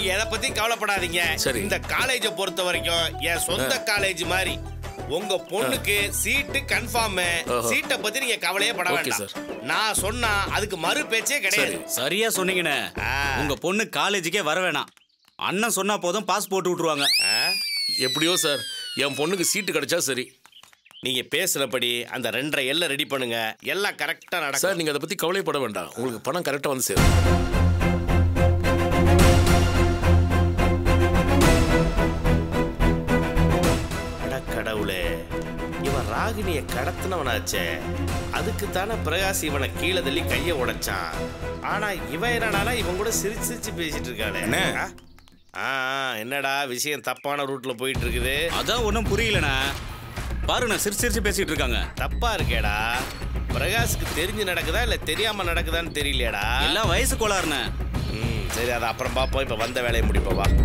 நீங்க எதை பத்தி கவலைப்படாதீங்க சரி. இந்த காலேஜை பொறுத்த வரைக்கும் என் சொந்த காலேஜ் மாதிரி உங்க பொண்ணுக்கு சீட்டு கன்ஃபார்ம் ஓஹோ. சீட்டை பத்தி நீங்க கவலையே பட ஓகே, வேண்டாம் சார். நான் சொன்னா அதுக்கு மறு பேச்சே கிடையாது சரியா சொன்னீங்கண்ணே ஆ. உங்க பொண்ணு காலேஜுக்கே வர வேணாம் அண்ணன் சொன்னா போதும் பாஸ் போட்டு விட்டுருவாங்க ஆ? எப்படியோ சார் என் பொண்ணுக்கு சீட்டு கிடைச்சா சரி நீங்க பேசுனபடி அந்த ரெண்டரை எல்லாம் ரெடி பண்ணுங்க எல்லாம் கரெக்டா சார் நடக்கும் நீங்க அதை பத்தி கவலைப்பட வேண்டாம் உங்களுக்கு பணம் கரெக்டா வந்து சேரும் அட கடவுளே இவன் ராகினிய கடத்தினவனாச்சே அதுக்கு தானே பிரகாஷ் இவனை கீழே தள்ளி கைய உடைச்சான் ஆனா இவன் என்னடானா இவன் கூட சிரிச்சு சிரிச்சு பேசிட்டு இருக்கானே ஆ? ஆ ஆ, என்னடா விஷயம் தப்பான ரூட்ல போயிட்டு இருக்குது அதான் ஒன்றும் புரியலண்ணே பாருண்ணே சிரிச்சு சிரிச்சு பேசிட்டு இருக்காங்க தப்பா இருக்கேடா பிரகாஷ்க்கு தெரிஞ்சு நடக்குதா இல்ல தெரியாம நடக்குதான்னு தெரியலையாடா எல்லாம் வயசு கோளாறுண்ணே ம் சரி அதை அப்புறம் பார்ப்போம் இப்ப வந்த வேலையை முடிப்போம் வா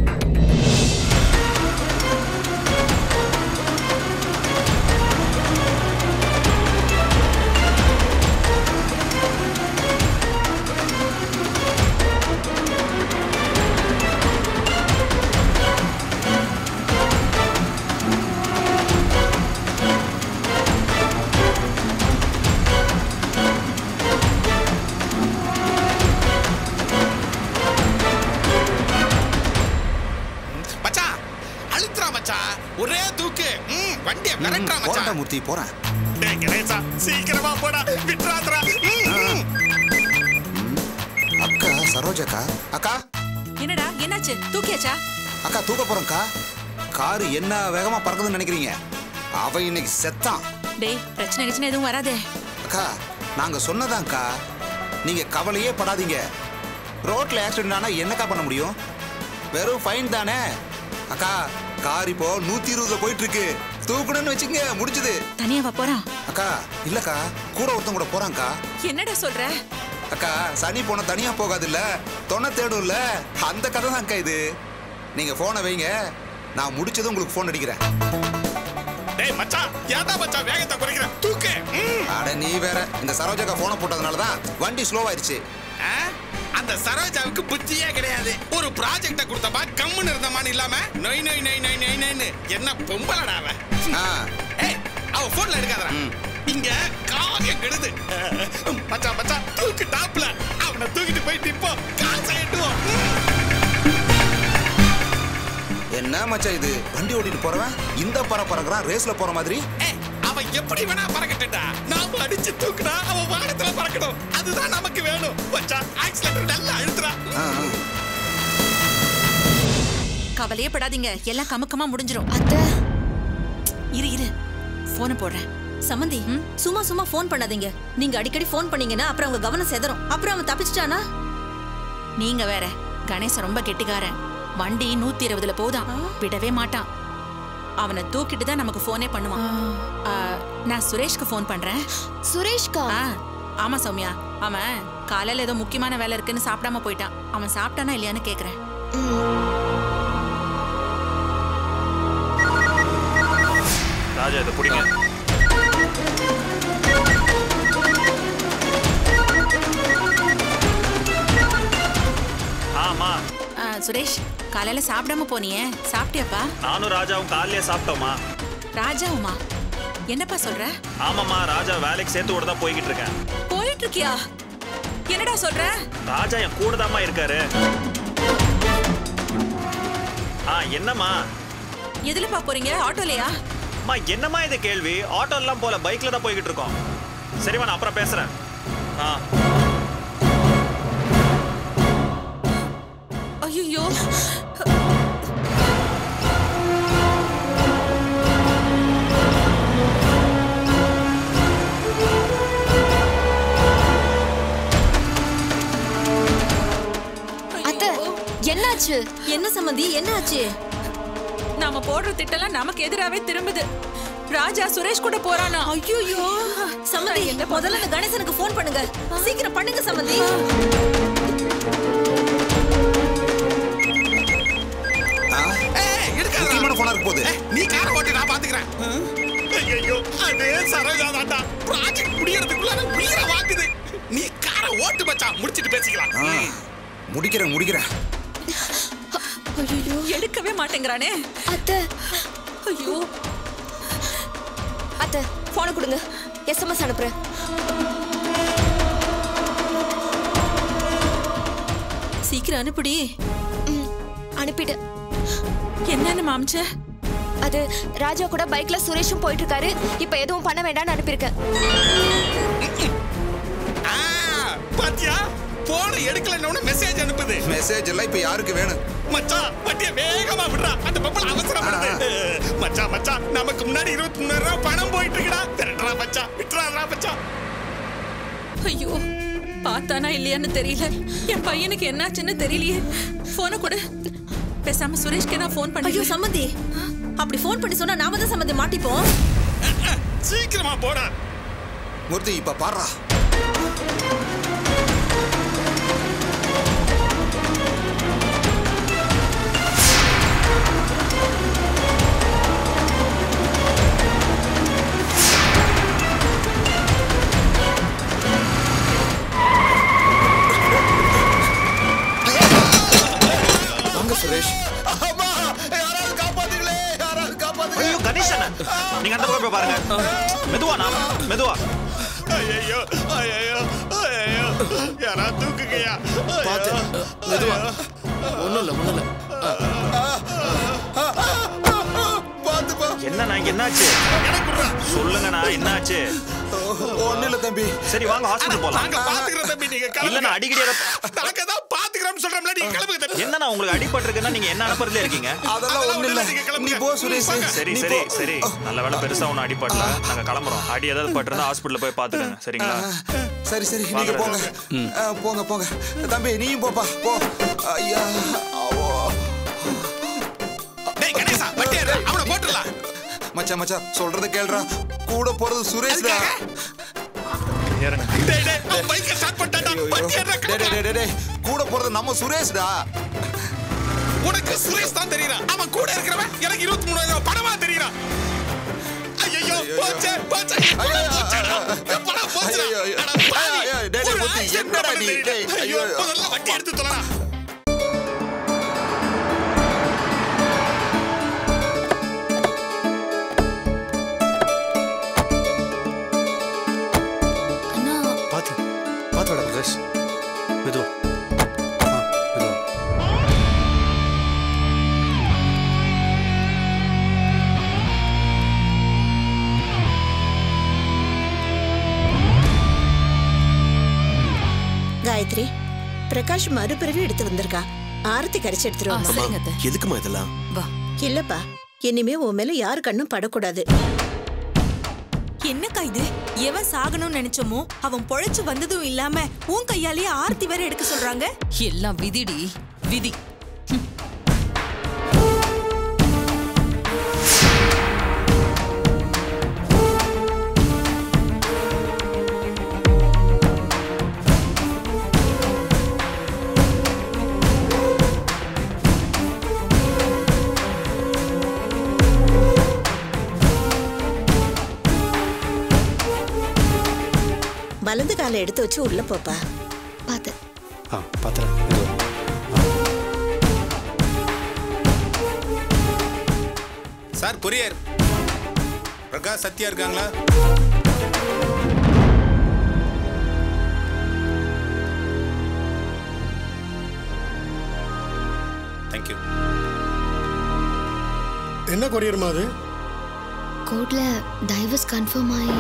மச்சான் அழுத்துறா மச்சான் ஒரே தூக்கு ம் வண்டிய கரெக்டா போறா மச்சான் மூர்த்தி போறேன் டேய் கணேசா சீக்கிரமா போடா விட்றாதடா ம், ம். அக்கா சரோஜாக்கா அக்கா என்னடா என்னாச்சு தூக்கியாச்சா அக்கா தூக்க போறேன்க்கா காரு என்ன வேகமா பறக்குதுன்னு நினைக்கிறீங்க அவன் இன்னைக்கு செத்தான் டேய் பிரச்சனை கிச்சனை எதுவும் வராதே அக்கா நாங்க சொன்னதான்க்கா நீங்க கவலையே படாதீங்க ரோட்ல ஆக்சிடென்ட் ஆனா என்னக்கா பண்ண முடியும் வெறும் ஃபைன் தானே அக்கா கார் இப்போ நூத்தி இருபதுல போயிட்டு இருக்கு தூக்கணும்னு வச்சுங்க முடிஞ்சது தனியாவா போறான் அக்கா இல்லக்கா கூட ஒருத்தன் கூட போறான்க்கா என்னடா சொல்ற அக்கா சனி போன தனியா போகாதுல்ல தொண தேடும்ல அந்த கதை தான் அக்கா இது நீங்க போனை வைங்க நான் முடிச்சதும் உங்களுக்கு ஃபோன் அடிக்கிறேன் டேய் மச்சான் ஏன்டா மச்சான் வேகத்தை குறைக்கிற தூக்கு ம். அட நீ வேற இந்த சரோஜாக்கா போனை போட்டதுனால தான் வண்டி ஸ்லோவாயிருச்சு ஆ? அந்த சரோஜாவுக்கு புத்தியே கிடையாது ஒரு ப்ராஜெக்ட கொடுத்தப்பா கம்முன்னு இருந்தமான்னு இல்லாம நொய் நொய் நொய் நொய் நொய் நொய்னு என்ன பொம்பளடா அவ ஆ ஏய் அவ போன்ல எடுக்காதடா இங்க காவியம் கெடுது மச்சான் மச்சான் தூக்கு டாப்ல அவனை தூக்கிட்டு போய் நிப்போம் காசை எட்டுவோம் என்ன மச்சான் இது வண்டி ஓட்டிட்டு போறவன் இந்த பற பறக்குறான் ரேஸ்ல போற மாதிரி ஏய், அவன் எப்படி வேணா பறக்கட்டும்டா நாம அடிச்சு தூக்குனா அவன் வானத்துல பறக்கணும் அதுதான் நமக்கு வேணும் மச்சான் ஆக்சிலேட்டர் நல்லா அழுத்துறா ஆ, ஆ. கவலையே படாதீங்க எல்லாம் கமுக்கமா முடிஞ்சிரும் அத்தை இரு இரு போனை போடுறேன் சம்மந்தி சும்மா சும்மா ஃபோன் பண்ணாதீங்க நீங்க அடிக்கடி ஃபோன் பண்ணீங்கன்னா அப்புறம் அவங்க கவனம் செதறும் அப்புறம் அவன் தப்பிச்சிட்டானா நீங்க வேற கணேசன் ரொம்ப கெட்டிக்காரன் வண்டி நூத்தி இருபதுல போகுதாம் விடவே மாட்டான் அவனை தூக்கிட்டு தான் நமக்கு போனே பண்ணுவான் ஆ, நான் சுரேஷ்க்கு ஃபோன் பண்றேன் சுரேஷ்கா ஆ ஆமா சௌமியா அவன் காலையில ஏதோ முக்கியமான வேலை இருக்குன்னு சாப்பிடாம போயிட்டான் அவன் சாப்பிட்டானா இல்லையான்னு கேக்குறேன் ராஜா இதை பிடிங்க ஆமா ஆ, சுரேஷ் காலையில சாப்பிடாம போனியே சாப்பிட்டியாப்பா நானும் ராஜாவும் காலையிலே சாப்பிட்டோமா ராஜாவுமா என்னப்பா சொல்ற ஆமாம்மா ராஜா வேலைக்கு சேர்த்து விட தான் போய்கிட்டு இருக்கேன் போயிட்டு இருக்கியா என்னடா சொல்ற ராஜா என் கூட தாம்மா இருக்காரு ஆ என்னம்மா எதுலப்பா போறீங்க ஆட்டோலயா அம்மா என்னம்மா இது கேள்வி ஆட்டோ எல்லாம் போல பைக்ல தான் போய்கிட்டு இருக்கோம் சரிம்மா நான் அப்புறம் பேசுறேன் ஆ ஐயோ அத்தை என்னாச்சு என்ன சம்மந்தி என்ன ஆச்சு நாம போடுற திட்டம்லாம் நமக்கு எதிராவே திரும்புது ராஜா சுரேஷ் கூட போறானா ஐயோ சம்மந்தி முதல்ல அந்த கணேசனுக்கு ஃபோன் பண்ணுங்க சீக்கிரம் பண்ணுங்க சம்மந்தி ஆ? ஏய் எடுக்காதடா முக்கியமான போனா இருக்க போகுது ஏய், நீ காரை ஓட்டி நான் பாத்துக்கிறேன் ஐயோ அதே சரோஜா தான்டா ப்ராஜெக்ட் முடியறதுக்குள்ள உயிரை வாங்குது நீ காரை ஓட்டு மச்சான் முடிச்சிட்டு பேசிக்கலாம் ஆ, முடிக்கிறேன் முடிக்கிறேன் ஐயோ எடுக்கவே மாட்டேங்கிறானே அத்தை ஐயோ அத்தை போனை கொடுங்க எஸ்எம்எஸ் அனுப்புறேன் சீக்கிரம் அனுப்புடி ம், அனுப்பிட்டேன் என்னன்னு மாமிச்ச அது ராஜா கூட பைக்ல சுரேஷும் போயிட்டு இருக்காரு இப்ப எதுவும் பண்ண வேண்டாம்னு அனுப்பியிருக்கேன் ஆ, பாத்தியா போன எடுக்கலன்னு மெசேஜ் அனுப்புது மெசேஜ் எல்லாம் இப்ப யாருக்கு வேணும் மச்சான் வட்டிய வேகமா விடுறா அந்த பப்பல அவசரப்படுது மச்சான் மச்சான் நமக்கு முன்னாடி இருபத்தி மூணாயிரம் ரூபாய் பணம் போயிட்டு இருக்குடா திரட்டுறா மச்சான் விட்டுறாடா மச்சான் ஐயோ பார்த்தானா இல்லையான்னு தெரியல என் பையனுக்கு என்னாச்சுன்னு தெரியலையே போனை கொடு பேசாம சுரேஷ்க்கு நான் ஃபோன் பண்ணி ஐயோ சம்மந்தி அப்படி ஃபோன் பண்ணி சொன்னா நாம தான் சம்மந்தி மாட்டிப்போம் சீக்கிரமா போடா மூர்த்தி இப்ப பாடுறா வாங்க சுரேஷ் அம்மா யாராவது காப்பாத்துங்களே யாராவது காப்பாத்துங்க ஐயோ கணேசன் நீங்க அந்த பக்கம் போய் பாருங்க மெதுவா நான் மெதுவா ஐயோ ஐயோ ஐயோ யாரா தூக்குங்கய்யா பார்த்து மெதுவா ஒன்றும் இல்லை ஒன்றும் இல்லை பாத்துப்பா என்னண்ணா இங்க என்னாச்சு சொல்லுங்கண்ணா என்னாச்சு ஒண்ணு இல்ல தம்பி சரி வாங்க ஹாஸ்பிடல் போலாம் நாங்க பாத்துக்கிறோம் தம்பி நீங்க இல்லண்ணா கிளம்புங்க அடிக்கடி எதை- நாங்க தான் பாத்துக்கிறோம்னு சொல்றோம்ல நீங்க கிளம்புங்க தம்பி என்னண்ணா உங்களுக்கு அடிபட்டிருக்குன்னா நீங்க என்ன அனுப்புறதுல இருக்கீங்க அதெல்லாம் ஒண்ணு இல்ல நீ போ சுரேஷ் சரி நீ சரி போ. சரி நல்ல வேலை பெருசா ஒன்றும் அடிபடல நாங்க கிளம்புறோம் அடி ஏதாவது பட்டிருந்தா ஹாஸ்பிடல்ல போய் பாத்துக்கோங்க சரிங்களா சரி சரி நீங்க போங்க ஆ, போங்க போங்க தம்பி நீயும் போப்பா போ ஐயா ஆவோ. டேய் கணேசா வட்டி ஏறு, அவனை போட்டுடலாம் மச்சான் மச்சான் சொல்றத கேளுடா கூட போறது சுரேஷ்டா ஏறுங்க டேய் டேய் அவன் பைக்கை ஸ்டார்ட் பண்ணிட்டான்டா ஐயோ, வட்டி ஏறுடா, டேய், டேய், டேய், டேய், டேய். கூட போறது நம்ம சுரேஷ்டா உனக்கு சுரேஷ் தான் தெரியறான் அவன் கூட இருக்கிறவன் எனக்கு இருபத்தி மூணாயிரம் பணமா தெரியறான் ஐயோ போச்சே போச்சே ஐயோ, போச்சேடா. ஐயோ, பணம் போச்சுடா. ஐயோ, ஐயோ. அட பாவி. ஐயோ, டேய், டேய், ஒரு மூர்த்தி, accident என்னடா பண்ண நீ? தெரியல. டேய், ஐயோ ஐயோ. முதல்ல வட்டி எடுத்து தொலைடா அண்ணா பார்த்து பார்த்து வாடா பிரதேஷ் மெதுவா ஆ மெதுவா காயத்ரி பிரகாஷ் மறுபிறவி எடுத்து வந்திருக்கா ஆரத்தி கரைச்சு எடுத்துருவாமா சரிங்க அத்தை. எதுக்குமா இதெல்லாம் வா இல்லப்பா இனிமே உன் மேல யாரு கண்ணும் படக்கூடாது என்னக்கா இது எவன் சாகணும்னு நினைச்சோமோ அவன் பொழைச்சு வந்ததும் இல்லாம உன் கையாலேயே ஆர்த்தி வேற எடுக்க சொல்றாங்க எல்லாம் விதிடி விதி வலது காலை எடுத்து வச்சு உள்ள போப்பா பார்த்து ஆ பார்த்துறேன் மெதுவா சார் கொரியர் பிரகாஷ் சத்யா இருக்காங்களா தேங்க்யூ என்ன கொரியர்மா அது கோர்ட்ல டைவர்ஸ் கன்ஃபார்ம் ஆகி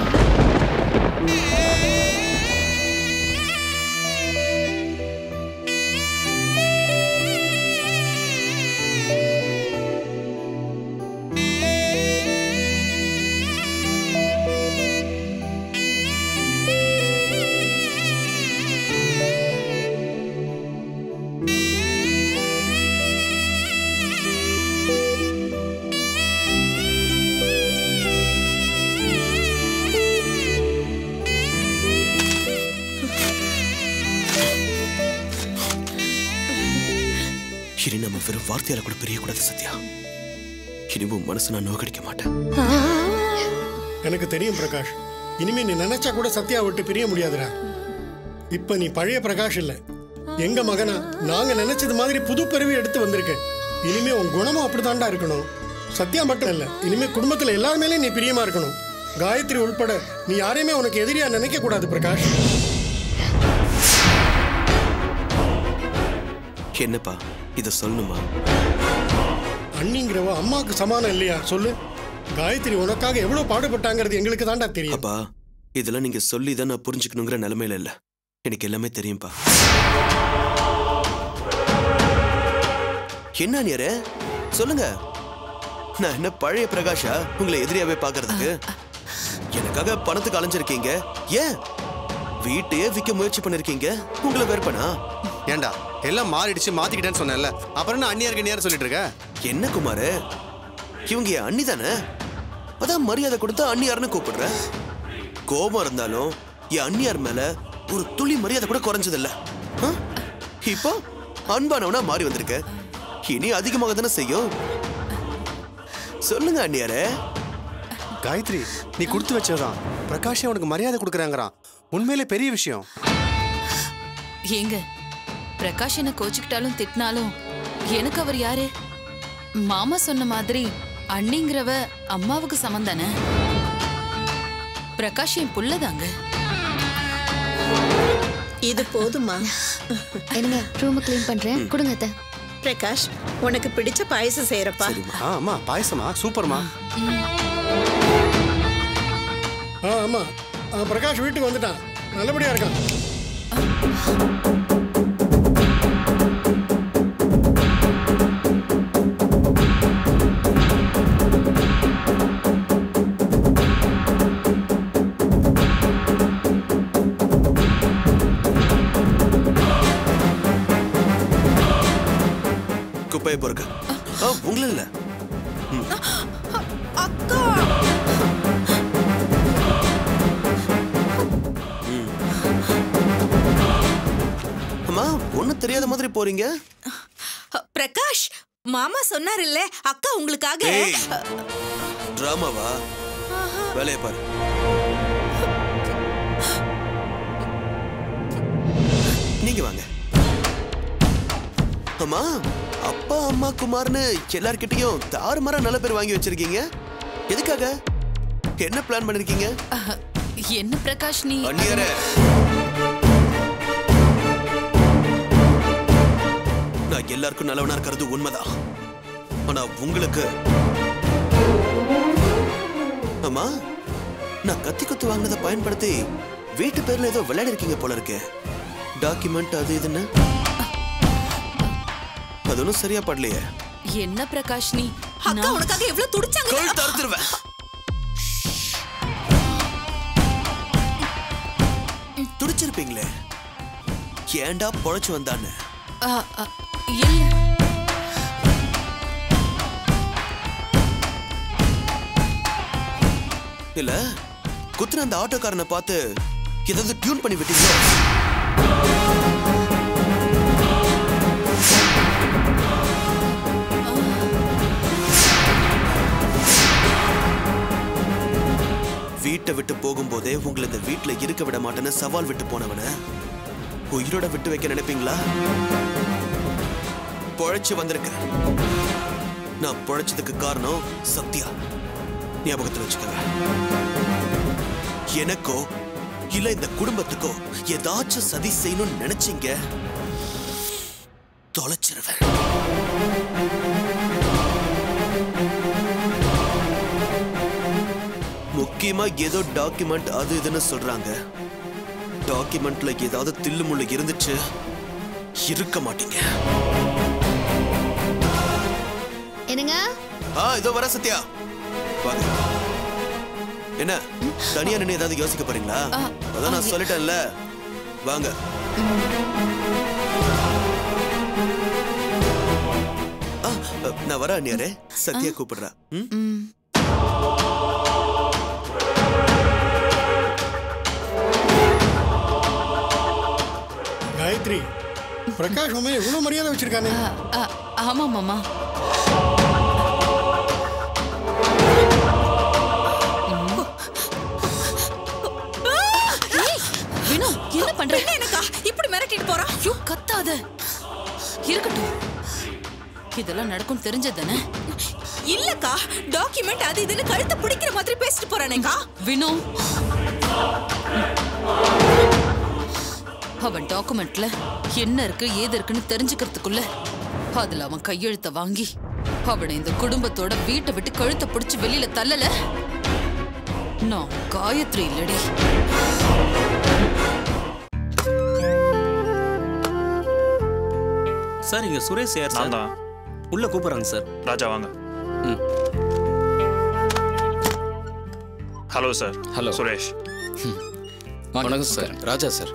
இனி நம்ம வெறும் வார்த்தையால கூட பிரியக்கூடாது சத்யா இனிமும் மனசு நான் நோக்கடிக்க மாட்டேன் எனக்கு தெரியும் பிரகாஷ் இனிமே நீ நினைச்சா கூட சத்யா விட்டு பிரிய முடியாதுடா இப்ப நீ பழைய பிரகாஷ் இல்ல எங்க மகனா நாங்க நினைச்சது மாதிரி புது பிறவி எடுத்து வந்திருக்கேன் இனிமே உன் குணமும் அப்படித்தான்டா இருக்கணும் சத்யா மட்டும் இல்ல இனிமே குடும்பத்துல எல்லார் மேலயும் நீ பிரியமா இருக்கணும் காயத்ரி உள்பட நீ யாரையுமே உனக்கு எதிரியா நினைக்க கூடாது பிரகாஷ் என்னப்பா இதை சொல்லணுமா அண்ணிங்கிறவ அம்மாவுக்கு சமானம் இல்லையா சொல்லு காயத்ரி உனக்காக எவ்வளவு பாடுபட்டாங்கிறது எங்களுக்கு தான்டா தெரியும் அப்பா இதெல்லாம் நீங்க சொல்லி தான் நான் புரிஞ்சுக்கணுங்கிற நிலைமையில இல்ல எனக்கு எல்லாமே தெரியும்ப்பா என்ன நீரு சொல்லுங்க நான் என்ன பழைய பிரகாஷா உங்களை எதிரியாவே பாக்குறதுக்கு எனக்காக பணத்துக்கு அலைஞ்சிருக்கீங்க ஏன் வீட்டையே விற்க முயற்சி பண்ணிருக்கீங்க உங்களை வெறுப்பனா ஏண்டா எல்லாம் மாறிடுச்சு மாத்திக்கிட்டேன்னு சொன்னேன்ல அப்புறம் என்ன அந்நியாருக்கு நேரம் சொல்லிட்டு இருக்க என்ன குமாரு இவங்க என் அண்ணி தானே அதான் மரியாதை கொடுத்து அண்ணியார்னு கூப்பிடுற கோபம் இருந்தாலும் என் அண்ணியார் மேல ஒரு துளி மரியாதை கூட குறைஞ்சதில்ல ஆ? இப்போ அன்பானவனா மாறி வந்திருக்க இனி அதிகமாக தானே செய்யும் சொல்லுங்க அண்ணியாரே காயத்ரி நீ கொடுத்து வச்சதான் பிரகாஷே உனக்கு மரியாதை கொடுக்குறாங்கறான் உண்மையிலே பெரிய விஷயம் ஏங்க பிரகாஷ் என்ன கோச்சுக்கிட்டாலும் திட்டினாலும் எனக்கு அவர் யாரு மாமா சொன்ன மாதிரி அண்ணிங்கிறவ அம்மாவுக்கு சமம் தானே பிரகாஷ் என் புள்ளதாங்க இது போதுமா என்னங்க ரூம் க்ளீன் பண்றேன் கொடுங்க அத்தை பிரகாஷ் உனக்கு பிடிச்ச பாயசம் செய்யறப்பா ஆ அம்மா பாயசமா சூப்பர்மா ஆ ஆமா ஆ, பிரகாஷ் வீட்டுக்கு வந்துட்டான் நல்லபடியா இருக்கான் குப்பையை பொறுக்க ஆ உங்களை இல்ல அக்கா அம்மா ஒண்ணும் தெரியாத மாதிரி போறீங்க பிரகாஷ் மாமா சொன்னார் இல்ல அக்கா உங்களுக்காக ஏய். டிராமாவா வேலையை பாரு நீங்க வாங்க அம்மா அப்பா அம்மா குமார்னு எல்லார்கிட்டயும் தாறுமாறா நல்ல பேர் வாங்கி வச்சிருக்கீங்க எதுக்காக என்ன பிளான் பண்ணிருக்கீங்க என்ன பிரகாஷ் நீ அந்நியரே நான் எல்லாருக்கும் நல்லவனா இருக்கிறது உண்மைதான் ஆனா உங்களுக்கு அம்மா நான் கத்தி குத்து வாங்கினதை பயன்படுத்தி வீட்டு பேர்ல ஏதோ விளையாடி இருக்கீங்க போல இருக்கு டாக்குமெண்ட் அது இதுன்னு அது ஒன்றும் சரியா படலையே என்ன பிரகாஷ் நீ அக்கா உனக்காக எவ்வளவு துடிச்சாங்க கழுத்து அறுத்துருவேன் துடிச்சிருப்பீங்களே ஏன்டா பொழைச்சு வந்தான்னு ஆ, ஆ, இல்ல இல்ல குத்துன அந்த ஆட்டோக்காரனை பார்த்து ஏதாவது டியூன் பண்ணி விட்டீங்களோ வீட்டை விட்டு போகும்போதே உங்களை இந்த வீட்டுல இருக்க விட மாட்டேன்னு சவால் விட்டு போனவன உயிரோட விட்டு வைக்க நினைப்பீங்களா பொழைச்சு வந்திருக்க நான் பொழைச்சதுக்கு காரணம் சத்யா ஞாபகத்துல வச்சுக்கோங்க எனக்கோ இல்ல இந்த குடும்பத்துக்கோ ஏதாச்சும் சதி செய்யணும்னு நினைச்சீங்க தொலைச்சிருவேன் முக்கியமா ஏதோ டாக்குமெண்ட் அது இதுன்னு சொல்றாங்க டாக்குமெண்ட்ல ஏதாவது தில்லு முள்ளு இருந்துச்சு இருக்க மாட்டீங்க என்னங்க ஆ இதோ வர சத்யா வாங்க என்ன தனியா நின்று ஏதாவது யோசிக்க போறீங்களா அதான் நான் சொல்லிட்டேன்ல வாங்க ஆ, நான் வரேன் அண்ணியாரே சத்யா கூப்பிடுறா ம் காயத்ரி பிரகாஷ் உண்மையை இவ்வளவு மரியாதை வச்சிருக்கானே ஆ, ஆமா மாமா ஏய், வினு, என்ன பண்ற என்னக்கா இப்படி மிரட்டிட்டு போறா ஐயோ கத்தாத இருக்கட்டும் இதெல்லாம் நடக்கும் தெரிஞ்சதுதானே இல்லக்கா டாக்குமெண்ட் அது இதுன்னு கழுத்தை பிடிக்கிற மாதிரி பேசிட்டு போறானேக்கா வினோ அவன் டாக்குமெண்ட்ல என்ன இருக்கு ஏது இருக்குன்னு தெரிஞ்சுக்கிறதுக்குள்ள அதுல அவன் கையெழுத்த வாங்கி அவனை இந்த குடும்பத்தோட வீட்டை விட்டு கழுத்தை பிடிச்சு வெளியில தள்ளல நான் காயத்ரி இல்லடி சார் இங்க சுரேஷ் யார் சார் தான் உள்ள கூப்பிடுறாங்க சார் ராஜா வாங்க ம். Hello sir hello. சுரேஷ் வணக்கம் sir Raja sir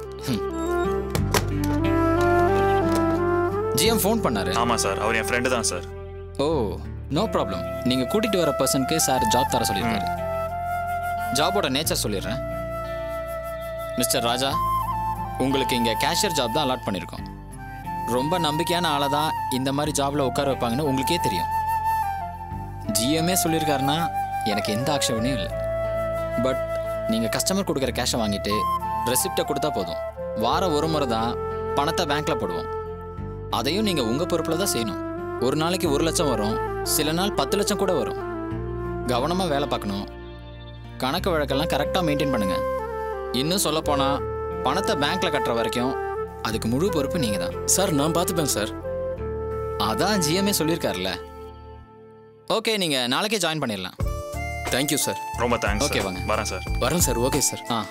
GM phone பண்ணாரு ஆமா சார் அவர் என் ஃப்ரெண்டு தான் சார் ஓ நோ ப்ராப்ளம் நீங்க கூட்டிட்டு வர பர்சனுக்கு சார் ஜாப் தர சொல்லியிருக்காரு ஜாபோட நேச்சர் சொல்லிடுறேன் மிஸ்டர் ராஜா உங்களுக்கு இங்க கேஷியர் ஜாப் தான் அலாட் பண்ணியிருக்கோம் ரொம்ப நம்பிக்கையான ஆளை தான் இந்த மாதிரி ஜாப்ல உட்கார வைப்பாங்கன்னு உங்களுக்கே தெரியும் ஜிஎம்ஏ சொல்லியிருக்காருன்னா எனக்கு எந்த ஆக்ஷேபனையும் இல்லை பட் நீங்கள் கஸ்டமர் கொடுக்குற கேஷை வாங்கிட்டு ரெசிப்டை கொடுத்தா போதும் வாரம் ஒரு முறை தான் பணத்தை பேங்க்ல போடுவோம் அதையும் நீங்கள் உங்கள் பொறுப்பில் தான் செய்யணும் ஒரு நாளைக்கு ஒரு லட்சம் வரும் சில நாள் பத்து லட்சம் கூட வரும் கவனமாக வேலை பார்க்கணும் கணக்கு வழக்கெல்லாம் கரெக்டாக மெயின்டைன் பண்ணுங்க இன்னும் சொல்லப்போனால் பணத்தை பேங்க்ல கட்டுற வரைக்கும் அதுக்கு முழு பொறுப்பு நீங்கள் தான் சார் நான் பார்த்துப்பேன் சார் அதான் ஜிஎம்ஏ சொல்லியிருக்காருல்ல ஓகே நீங்கள் நாளைக்கே ஜாயின் பண்ணிடலாம் தேங்க்யூ சார் ரொம்ப தேங்க்ஸ் ஓகே வாங்க வரேன் சார் வரேன் சார் ஓகே சார் ஆ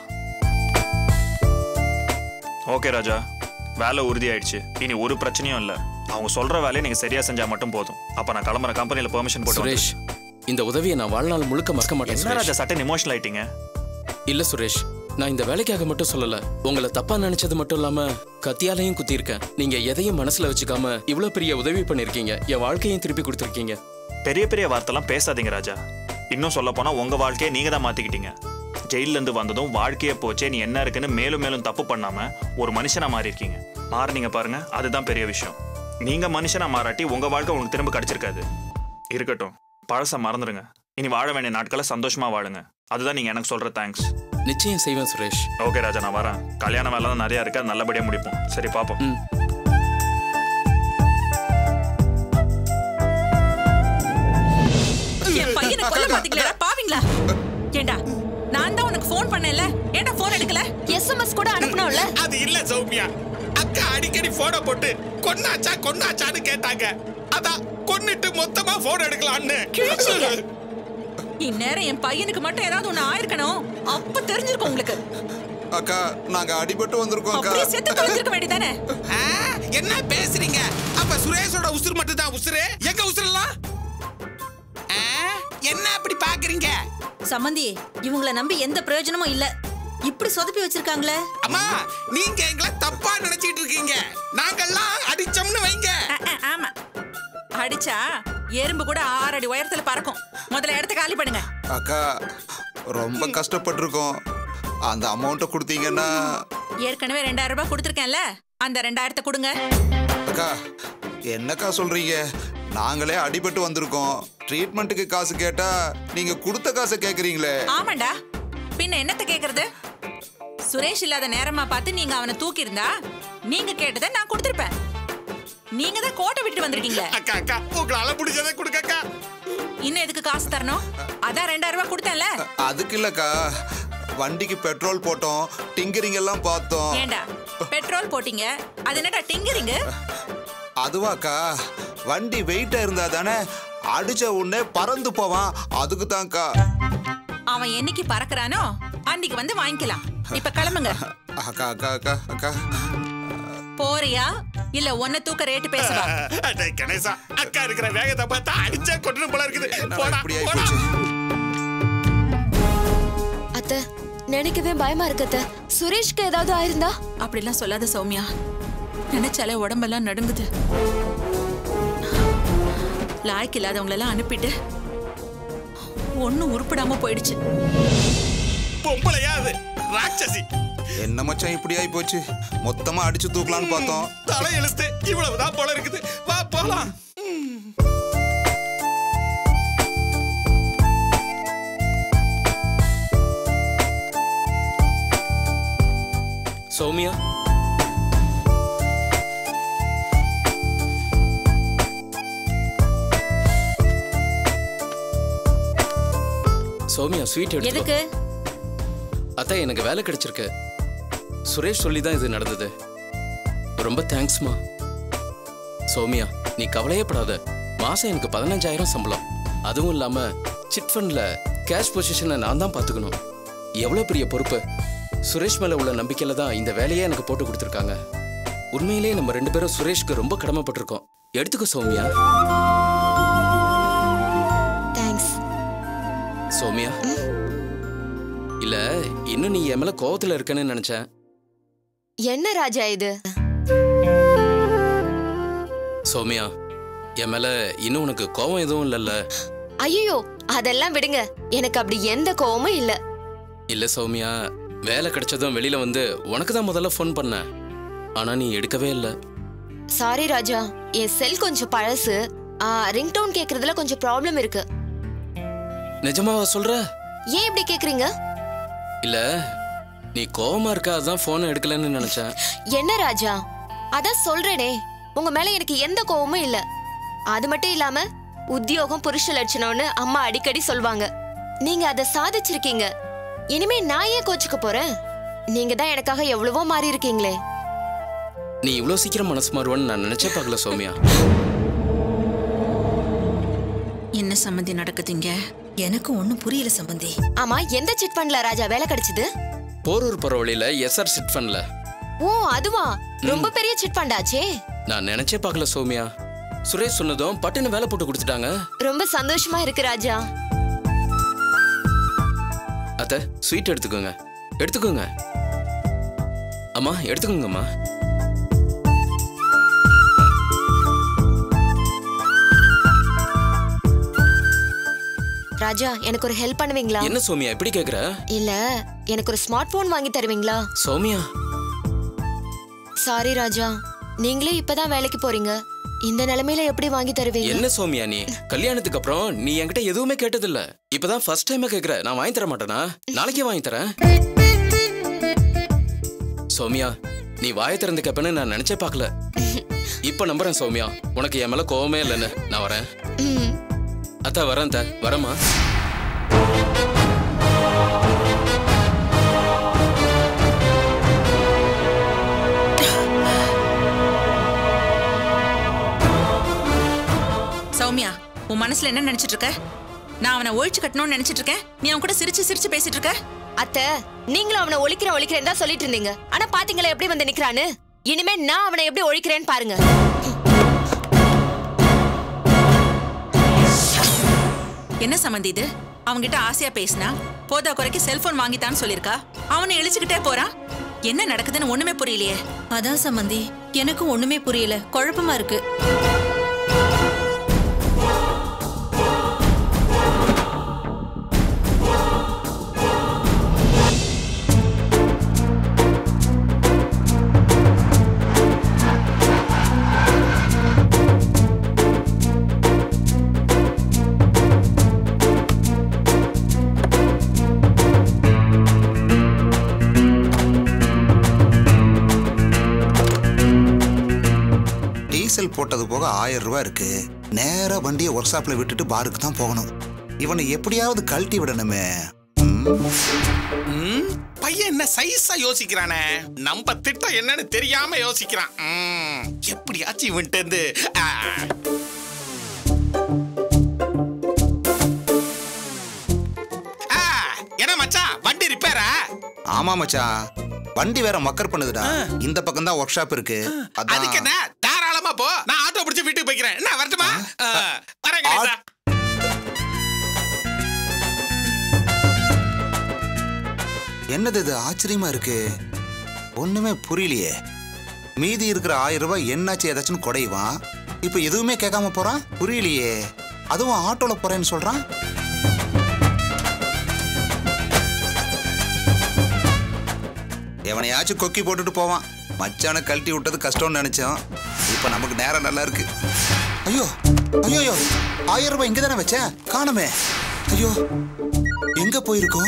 ஓகே ராஜா வேலை உறுதி ஆயிடுச்சு இனி ஒரு பிரச்சனையும் இல்லை அவங்க சொல்ற வேலையை நீங்க சரியா செஞ்சா மட்டும் போதும் அப்ப நான் கிளம்புற கம்பெனில பெர்மிஷன் போட்டு சுரேஷ் இந்த உதவியை நான் வாழ்நாள் முழுக்க மறக்க மாட்டேன் என்ன ராஜா சுரேஷ் சட்டன் இமோஷனல் ஆயிட்டீங்க இல்ல சுரேஷ் நான் இந்த வேலைக்காக மட்டும் சொல்லல உங்களை தப்பா நினைச்சது மட்டும் இல்லாம கத்தியாலையும் குத்திருக்கேன் நீங்க எதையும் மனசுல வச்சுக்காம இவ்வளவு பெரிய உதவி பண்ணிருக்கீங்க என் வாழ்க்கையும் திருப்பி கொடுத்துருக்கீங்க பெரிய பெரிய வார்த்தைலாம் பேசாதீங்க ராஜா இன்னும் சொல்ல போனா உங்க வாழ்க்கையை நீங்க தான் மாத்திக்கிட்டீங்க ஜெயில்ல இருந்து வந்ததும் வாழ்க்கையே போச்சே நீ என்ன இருக்குன்னு மேலும் மேலும் தப்பு பண்ணாம ஒரு மனுஷனா மாறி இருக்கீங்க மாறினீங்க பாருங்க அதுதான் பெரிய விஷயம் நீங்க மனுஷனா மாறாட்டி உங்க வாழ்க்கை உங்களுக்கு திரும்ப கிடைச்சிருக்காது இருக்கட்டும் பழச மறந்துடுங்க இனி வாழ வேண்டிய நாட்களை சந்தோஷமா வாழுங்க அதுதான் நீங்க எனக்கு சொல்ற தேங்க்ஸ் நிச்சயம் செய்வேன் சுரேஷ் ஓகே ராஜா நான் வரேன் கல்யாண வேலை தான் நிறைய இருக்கு அது நல்லபடியா முடிப்போம் சரி பாப்போம் என் பையனை கொல்ல மாட்டீங்களா பாவீங்களா ஏண்டா நான் தான் உனக்கு ஃபோன் பண்ணேன்ல ஏன்டா ஃபோன் எடுக்கல எஸ்எம்எஸ் கூட அனுப்பணும்ல அது இல்ல சௌமியா அக்கா அடிக்கடி போனை போட்டு கொன்னாச்சா கொன்னாச்சான்னு கேட்டாங்க அதான் கொன்னுட்டு மொத்தமா போன் எடுக்கலாம்னு கிழிச்சீங்க. இந்நேரம் என் பையனுக்கு மட்டும் ஏதாவது ஒண்ணு ஆயிருக்கணும் அப்ப தெரிஞ்சிருக்கும் உங்களுக்கு அக்கா நாங்க அடிபட்டு வந்திருக்கோம் அக்கா அப்படியே செத்து தொலைஞ்சிருக்க வேண்டியதானே ஆ, என்ன பேசுறீங்க அப்ப சுரேஷோட உசுறு மட்டும் தான் உசுறு எங்க உசுரெல்லாம் ஆ, என்ன அப்படி பாக்குறீங்க சம்மந்தி இவங்கள நம்பி எந்த பிரயோஜனமும் இல்ல இப்படி சொதப்பி வச்சிருக்காங்களே அம்மா நீங்க எங்களை தப்பா நினைச்சிட்டு இருக்கீங்க நாங்கெல்லாம் அடிச்சோம்னு வைங்க ஆமா அடிச்சா எறும்பு கூட ஆறு அடி உயரத்துல பறக்கும் முதல்ல இடத்த காலி பண்ணுங்க அக்கா ரொம்ப கஷ்டப்பட்டிருக்கோம் அந்த அமௌண்ட்டை கொடுத்தீங்கன்னா ஏற்கனவே ரெண்டாயிரம் ரூபாய் கொடுத்துருக்கேன்ல அந்த ரெண்டாயிரத்தை கொடுங்க அக்கா என்னக்கா சொல்றீங்க நாங்களே அடிபட்டு வந்திருக்கோம் ட்ரீட்மெண்ட்டுக்கு காசு கேட்டா நீங்க கொடுத்த காசை கேக்குறீங்களே ஆமாண்டா பின்ன என்னத்த கேக்குறது சுரேஷ் இல்லாத நேரமா பார்த்து நீங்க அவனை தூக்கி இருந்தா நீங்க கேட்டதை நான் கொடுத்திருப்பேன் நீங்க தான் கோட்டை விட்டு வந்திருக்கீங்களே அக்கா அக்கா உங்களால முடிஞ்சதை கொடுக்க அக்கா இன்னும் எதுக்கு காசு தரணும் அதான் ரெண்டாயிரம் ரூபாய் கொடுத்தேன்ல அதுக்கு இல்லக்கா வண்டிக்கு பெட்ரோல் போட்டோம் டிங்கரிங் எல்லாம் பார்த்தோம் ஏண்டா பெட்ரோல் போட்டீங்க அது என்னடா டிங்கரிங்க அதுவாக்கா வண்டி வெயிட்டா இருந்தா தானே அடிச்ச உடனே பறந்து போவான் அதுக்கு தான்க்கா அவன் என்னைக்கு பறக்குறானோ அன்னைக்கு வந்து வாங்கிக்கலாம் இப்ப கிளம்புங்க அக்கா அக்கா அக்கா அக்கா போறியா இல்ல ஒன்ன தூக்க ரேட்டு பேசுவா அடே கணேசா அக்கா இருக்கிற வேகத்தை பார்த்தா அடிச்சா கொண்டு போல இருக்குது போடா போடா அத்தை நினைக்கவே பயமா இருக்கு அத்தை சுரேஷ்க்கு ஏதாவது ஆயிருந்தா அப்படிலாம் சொல்லாத சௌமியா நினைச்சாலே உடம்பெல்லாம் நடுங்குது லாய்க்கு இல்லாதவங்களெல்லாம் அனுப்பிட்டு ஒன்னும் உருப்படாம போயிடுச்சு பொம்பளையா அது ராட்சசி என்ன மச்சான் இப்படி ஆகி போச்சு மொத்தமா அடிச்சு தூக்கலாம்னு பார்த்தோம் தலை எழுத்து இவ்வளவுதான் போல இருக்குது வா போலாம் சௌமியா சௌமியா ஸ்வீட் எடுத்து எதுக்கு அத்தா எனக்கு வேலை கிடைச்சிருக்கு சுரேஷ் சொல்லி தான் இது நடந்தது ரொம்ப தேங்க்ஸ்மா சௌமியா நீ கவலையே படாத மாசம் எனக்கு பதினஞ்சாயிரம் சம்பளம் அதுவும் இல்லாம சிட் ஃபண்ட்ல கேஷ் பொசிஷனை நான் தான் பார்த்துக்கணும் எவ்வளவு பெரிய பொறுப்பு சுரேஷ் மேல உள்ள நம்பிக்கையில தான் இந்த வேலையே எனக்கு போட்டு கொடுத்துருக்காங்க உண்மையிலேயே நம்ம ரெண்டு பேரும் சுரேஷ்க்கு ரொம்ப கடமைப்பட்டிருக்கோம் எடுத்துக்கோ சௌமியா தேங்க்ஸ் சௌமியா இல்ல இன்னும் நீ என் மேல கோவத்துல இருக்கேன்னு நினைச்சேன் என்ன ராஜா இது சௌமியா என் மேல இன்னும் உனக்கு கோவம் எதுவும் இல்லைல்ல ஐயோ அதெல்லாம் விடுங்க எனக்கு அப்படி எந்த கோவமும் இல்ல இல்ல சௌமியா வேலை கிடைச்சதும் வெளியில வந்து உனக்கு தான் முதல்ல ஃபோன் பண்ணேன் ஆனா நீ எடுக்கவே இல்ல சாரி ராஜா என் செல் கொஞ்சம் பழசு ரிங்டோன் கேக்குறதுல கொஞ்சம் ப்ராப்ளம் இருக்கு நிஜமாவா சொல்ற ஏன் இப்படி கேக்குறீங்க இல்ல நீ கோவமா இருக்க அதான் போனை எடுக்கலன்னு நினைச்சேன் என்ன ராஜா அதான் சொல்றேனே உங்க மேல எனக்கு எந்த கோவமும் இல்ல அது மட்டும் இல்லாம உத்தியோகம் புருஷ லட்சணம்னு அம்மா அடிக்கடி சொல்வாங்க நீங்க அதை சாதிச்சிருக்கீங்க இனிமே நான் ஏன் கோச்சுக்க போறேன் நீங்க தான் எனக்காக எவ்வளவோ மாறி இருக்கீங்களே நீ இவ்வளவு சீக்கிரம் மனசு மாறுவன்னு நான் நினைச்சே பார்க்கல சௌமியா என்ன சம்மந்தி நடக்குதுங்க எனக்கு ஒண்ணும் புரியல சம்பந்தி ஆமா எந்த சிட் ஃபண்ட்ல ராஜா வேலை கிடைச்சது போரூர் போற வழியில எஸ்ஆர் சிட் ஃபண்ட்ல ஓ அதுவா ரொம்ப பெரிய சிட் ஃபண்ட் ஆச்சே நான் நினைச்சே பார்க்கல சௌமியா சுரேஷ் சொன்னதும் பட்டுன்னு வேலை போட்டு கொடுத்துட்டாங்க ரொம்ப சந்தோஷமா இருக்கு ராஜா அத்த ஸ்வீட் எடுத்துக்கோங்க எடுத்துக்கோங்க அம்மா எடுத்துக்கோங்கம்மா ராஜா எனக்கு ஒரு ஹெல்ப் பண்ணுவீங்களா என்ன சௌமியா இப்படி கேக்குற இல்ல எனக்கு ஒரு ஸ்மார்ட் போன் வாங்கி தருவீங்களா சௌமியா சாரி ராஜா நீங்களே இப்பதான் வேலைக்கு போறீங்க இந்த நிலைமையில எப்படி வாங்கி தருவீங்க என்ன சௌமியா நீ கல்யாணத்துக்கு அப்புறம் நீ என்கிட்ட எதுவுமே கேட்டதில்ல இப்பதான் ஃபர்ஸ்ட் டைமா கேக்குற நான் வாங்கி தர மாட்டேனா நாளைக்கே வாங்கி தரேன் சௌமியா நீ வாயை திறந்து கேப்பேன்னு நான் நினைச்சே பார்க்கல இப்ப நம்புறேன் சௌமியா உனக்கு என் மேல கோவமே இல்லைன்னு நான் வரேன் ம். அத்தா வரேன் அத்தா வரேம்மா சௌமியா உன் மனசுல என்ன நினைச்சிட்டு இருக்க நான் அவனை ஒழிச்சு கட்டணும்னு நினைச்சிட்டு இருக்கேன் நீ அவன் கூட சிரிச்சு சிரிச்சு பேசிட்டு இருக்க அத்த நீங்களும் அவனை ஒழிக்கிறேன் ஒழிக்கிறேன் தான் சொல்லிட்டு இருந்தீங்க ஆனா பாத்தீங்களா எப்படி வந்து நிக்கிறான்னு இனிமே நான் அவனை எப்படி ஒழிக்கிறேன்னு பாருங்க என்ன சம்மந்தி இது அவன்கிட்ட ஆசையா பேசினா போதா குறைக்கு செல்போன் வாங்கித்தான்னு சொல்லிருக்கா அவனை இழிச்சுக்கிட்டே போறான் என்ன நடக்குதுன்னு ஒண்ணுமே புரியலையே அதான் சம்மந்தி எனக்கும் ஒண்ணுமே புரியல குழப்பமா இருக்கு டீசல் போட்டது போக ஆயிரம் ரூபாய் இருக்கு நேரா வண்டியை ஒர்க் ஷாப்ல விட்டுட்டு பாருக்கு தான் போகணும் இவனை எப்படியாவது கழட்டி விடணுமே ம், பையன் என்ன சைஸா யோசிக்கிறானே நம்ம திட்டம் என்னன்னு தெரியாம யோசிக்கிறான் ம், எப்படியாச்சும் இவன்ட்டு இருந்து ஆ. ஆ, என்ன மச்சான் வண்டி ரிப்பேரா ஆமா மச்சான் வண்டி வேற மக்கர் பண்ணுதுடா இந்த பக்கம் தான் ஒர்க் ஷாப் இருக்கு அதுக்கு என்ன தாராளமா போ நான் ஆட்டோ பிடிச்சு வீட்டுக்கு போய்க்கிறேன் என்ன வரட்டுமா ஆ, வரேன் கணேசா என்னது இது ஆச்சரியமா இருக்கு ஒண்ணுமே புரியலையே மீதி இருக்கிற ஆயிரம் ரூபாய் என்னாச்சு ஏதாச்சும் குறைவான் இப்ப எதுவுமே கேட்காம போறான் புரியலையே அதுவும் ஆட்டோல போறேன்னு சொல்றான் எவனையாச்சும் கொக்கி போட்டுட்டு போவான் மச்சானை கழட்டி விட்டது கஷ்டம்னு நினைச்சோம் இப்ப நமக்கு நேரம் நல்லா இருக்கு ஐயோ ஐயோ ஐயோ ஆயிரம் ரூபாய் இங்க தானே வச்சேன் காணுமே ஐயோ எங்க போயிருக்கோம்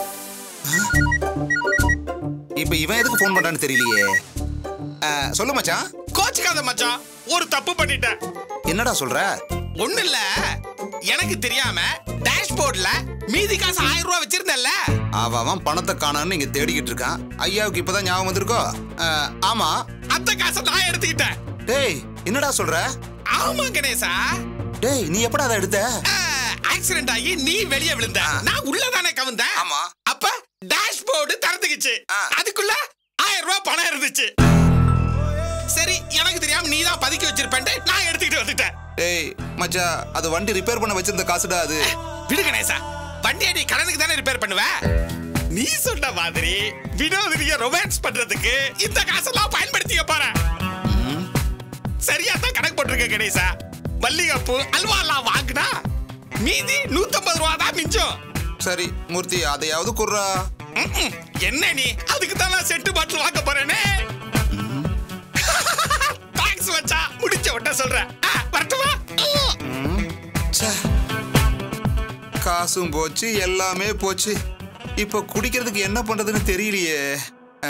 இப்ப இவன் எதுக்கு ஃபோன் பண்றான்னு தெரியலையே ஆ, சொல்லு மச்சான் கோச்சுக்காத மச்சான் ஒரு தப்பு பண்ணிட்டேன் என்னடா சொல்ற ஒண்ணு இல்ல எனக்கு தெரியாம டேஷ்போர்ட்ல மீதி காசு ஆயிரம் ரூபாய் வச்சிருந்தல்ல அவன் அவன் பணத்தை காணான்னு இங்க தேடிக்கிட்டு இருக்கான் ஐயாவுக்கு இப்பதான் ஞாபகம் வந்திருக்கோ அஹ், ஆமா அந்த காசை நான் எடுத்துக்கிட்டேன் டேய் என்னடா சொல்ற ஆமா கணேசா டேய் நீ எப்படா அதை எடுத்த ஆக்சிடென்ட் ஆகி நீ வெளியே விழுந்த நான் உள்ளதானே கவுந்தேன் ஆமா அப்ப டேஷ்போர்டு திறந்துக்குச்சு அதுக்குள்ள ஆயிரம் ரூபாய் பணம் இருந்துச்சு சரி எனக்கு தெரியாம நீ தான் பதுக்கி வச்சிருப்பேன்ட்டு நான் எடுத்துக்கிட்டு வந்துட்டேன் டேய் மச்சா அது வண்டி ரிப்பேர் பண்ண வச்சிருந்த காசுடா அது விடு கணேசா வண்டியை நீ கடனுக்கு தானே ரிப்பேர் பண்ணுவ நீ சொன்ன மாதிரி வினோதினிய ரொமான்ஸ் பண்றதுக்கு இந்த காசெல்லாம் பயன்படுத்திக்க போறேன் சரியா தான் கணக்கு போட்டிருக்க கணேசா மல்லிகைப்பூ அல்வா எல்லாம் வாங்கினா மீதி நூத்தம்பது ரூபா தான் மிஞ்சம் சரி மூர்த்தி அதையாவது குர்றா ம்ம். என்ன நீ அதுக்கு தான் நான் செட்டு பாட்டில் வாங்க போறேனே தேங்க்ஸ் மச்சா முடிச்ச உடனே சொல்றேன் ஆ, வரட்டுமா ச்சே. காசும் போச்சு எல்லாமே போச்சு இப்போ குடிக்கிறதுக்கு என்ன பண்றதுன்னு தெரியலையே ஆ?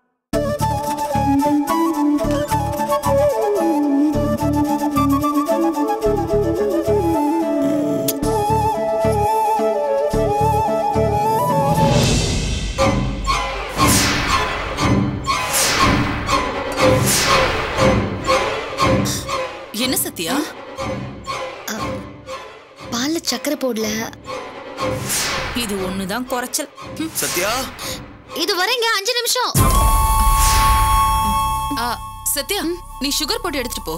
என்ன சத்யா பால்ல சக்கரை போடல இது ஒண்ணுதான் குறைச்சல் சத்யா இது வரேங்க அஞ்சு நிமிஷம் ஆ, சத்யா நீ சுகர் போட்டு எடுத்துட்டு போ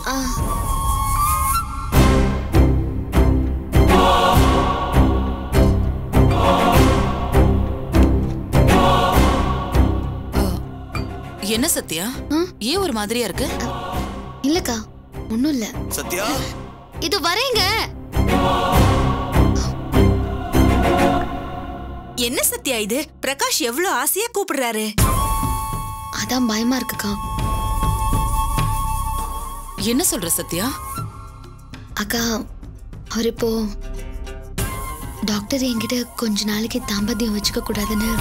ஆ, என்ன சத்யா ஏன் ஒரு மாதிரியா இருக்கு இல்லக்கா ஒண்ணும் இல்ல சத்யா இது வரேங்க என்ன சத்யா இது பிரகாஷ் எவ்வளவு ஆசையா கூப்பிடுறாரு அதான் பயமா இருக்குக்கா என்ன சொல்ற சத்யா அக்கா அவர் இப்போ டாக்டர் என்கிட்ட கொஞ்ச நாளைக்கு தாம்பத்தியம் வச்சுக்க கூடாதுன்னு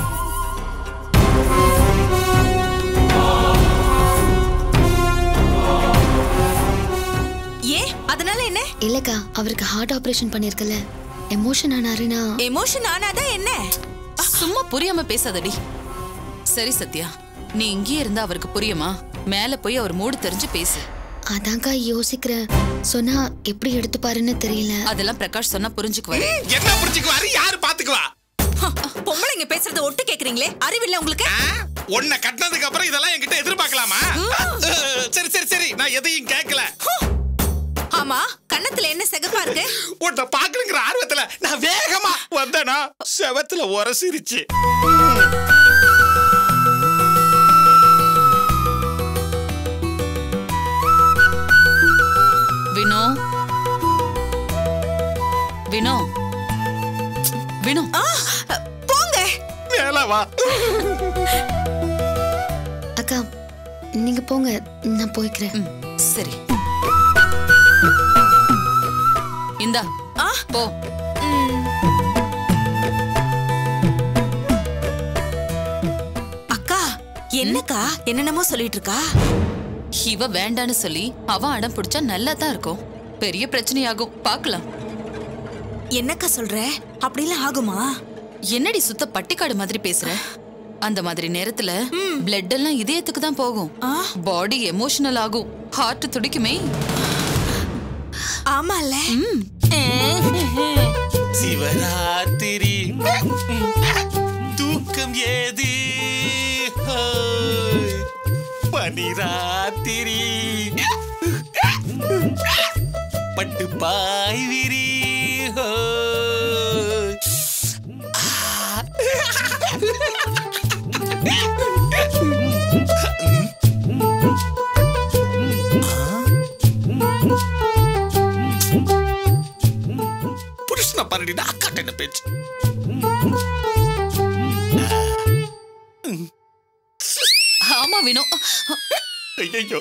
ஏன் அதனால என்ன இல்லக்கா அவருக்கு ஹார்ட் ஆபரேஷன் பண்ணிருக்கல எமோஷன் ஆனாருன்னா எமோஷன் ஆனாதான் என்ன சும்மா புரியாம பேசாதடி சரி சத்யா நீ இங்கேயே இருந்தா அவருக்கு புரியுமா மேல போய் அவர் மூடு தெரிஞ்சு பேசு அதான்க்கா யோசிக்கிறேன் சொன்னா எப்படி எடுத்துப்பாருன்னு தெரியல அதெல்லாம் பிரகாஷ் சொன்னா புரிஞ்சுக்குவாரு என்ன புரிஞ்சுக்குவாரு யாரு பாத்துக்குவா பொம்பளைங்க பேசுறத ஒட்டு கேக்குறீங்களே அறிவில்ல உங்களுக்கு உன்னை கட்டினதுக்கு அப்புறம் இதெல்லாம் என்கிட்ட எதிர்பார்க்கலாமா அஹ், சரி சரி சரி நான் எதையும் கேட்கல ஆமா கன்னத்துல என்ன சிகப்பா இருக்கு உன்னை பாக்கணுங்கிற ஆர்வத்துல நான் வேகமா வந்தேனா செவத்துல உரசிருச்சு வினோ வினோ வினோ போங்க மேல வா அக்கா நீங்க போங்க நான் போய்க்கிறேன் சரி இந்தா போ அக்கா என்னக்கா என்னென்னமோ சொல்லிட்டு இருக்கா இவ வேண்டான்னு சொல்லி அவன் அடம் பிடிச்சா நல்லா தான் இருக்கும் பெரிய பிரச்சனையாகும் பார்க்கலாம் என்னக்கா சொல்ற அப்படிலாம் ஆகுமா என்னடி சுத்த பட்டிக்காடு மாதிரி பேசுற அந்த மாதிரி நேரத்துல பிளட் எல்லாம் இதயத்துக்கு தான் போகும் பாடி எமோஷனல் ஆகும் ஹார்ட் துடிக்குமே ஆமால சிவராத்திரி தூக்கம் ஏது ஹோய். பனிராத்திரி பட்டு பாய் விரி ஹோய். புருஷனை பாருடிடா அக்காட்ட என்ன பேச்சு ஆமா வினோ ஐயோ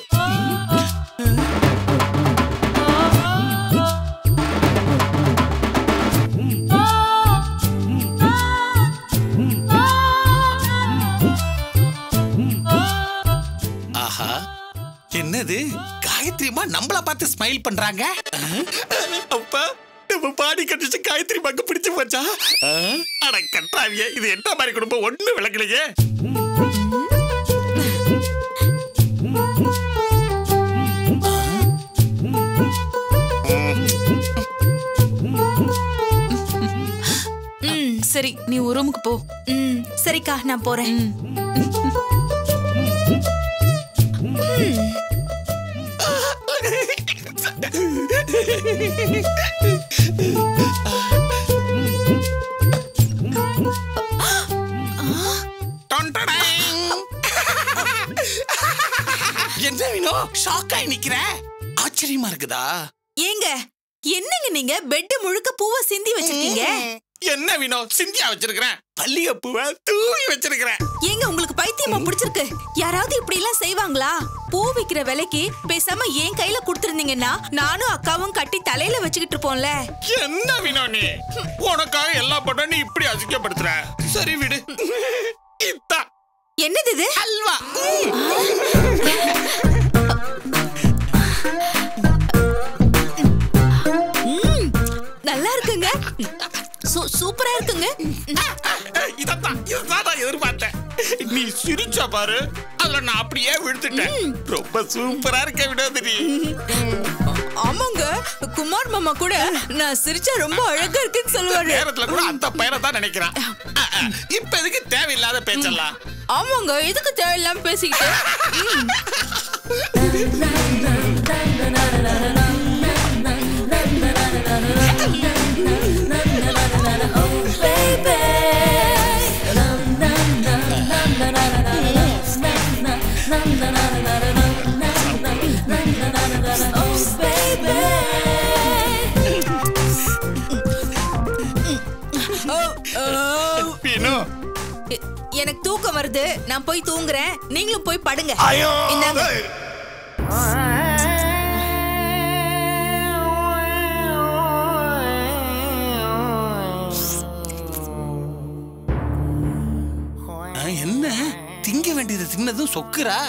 ஆஹா என்னது காயத்ரிமா நம்மள பார்த்து ஸ்மைல் பண்றாங்க அப்பா நம்ம பாடி கட்டிச்சு காயத்ரி பங்கு பிடிச்சு போச்சா ஆ? அட கட்டாவிய இது என்ன மாதிரி குடும்பம் ஒண்ணு விளக்கலையே ம் சரி நீ ஒரு ரூமுக்கு போ ம் சரிக்கா நான் போறேன் என்ன வேணும் ஷாக் ஆகி நிக்கிற ஆச்சரியமா இருக்குதா ஏங்க என்னங்க நீங்க பெட் முழுக்க பூவை சிந்தி வச்சிருக்கீங்க என்ன வினோ சிந்தியா வச்சிருக்கிறேன் பள்ளிய பூவை தூவி வச்சிருக்கிறேன் ஏங்க உங்களுக்கு பைத்தியமா பிடிச்சிருக்கு யாராவது இப்படி எல்லாம் செய்வாங்களா பூ விக்கிற விலைக்கு பேசாம என் கையில கொடுத்திருந்தீங்கன்னா நானும் அக்காவும் கட்டி தலையில வச்சுக்கிட்டு இருப்போம்ல என்ன வினோ நீ உனக்காக எல்லா படம் நீ இப்படி அசிங்கப்படுத்துற சரி விடு இத்தா என்னது இது அல்வா ம், நல்லா இருக்குங்க சூ- சூப்பரா இருக்குங்க இதத்தான் இதுதான் நான் எதிர்பார்த்தேன் நீ சிரிச்சா பாரு அதுல நான் அப்படியே விழுத்துட்டேன் ரொம்ப சூப்பரா இருக்க வினோதினி ஆமாங்க குமார் மாமா கூட நான் சிரிச்சா ரொம்ப அழகா இருக்குன்னு சொல்லுவாரு நேரத்துல கூட அந்த பையனை தான் நினைக்கிறான் அஹ், அஹ், இப்ப எதுக்கு தேவையில்லாத பேச்செல்லாம் ஆமாங்க எதுக்கு தேவையில்லாம பேசிக்கிட்டு ம். ஓ, ஓ. வினோ எ- எனக்கு தூக்கம் வருது நான் போய் தூங்குறேன் நீங்களும் போய் படுங்க ஐயோ இந்தாங்க. ஆ, என்ன திங்க வேண்டியது தின்னதும் சொக்குறா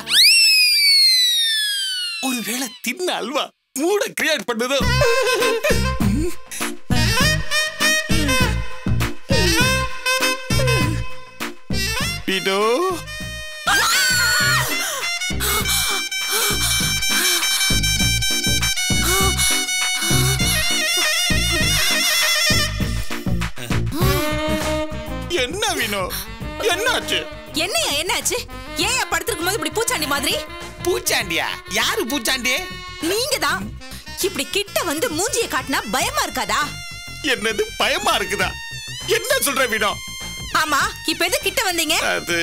ஒருவேளை தின்ன அல்வா மூட கிரியேட் பண்ணுதோ பிடோ என்ன வினோ என்னாச்சு என்னையா என்னாச்சு ஏன் படுத்திருக்கும் போது இப்படி பூச்சாண்டி மாதிரி பூச்சாண்டியா யாரு பூச்சாண்டி நீங்க தான் இப்படி கிட்ட வந்து மூஞ்சிய காட்டினா பயமா இருக்காதா என்னது பயமா இருக்குதா என்ன சொல்ற வினோ ஆமா இப்ப எது கிட்ட வந்தீங்க அது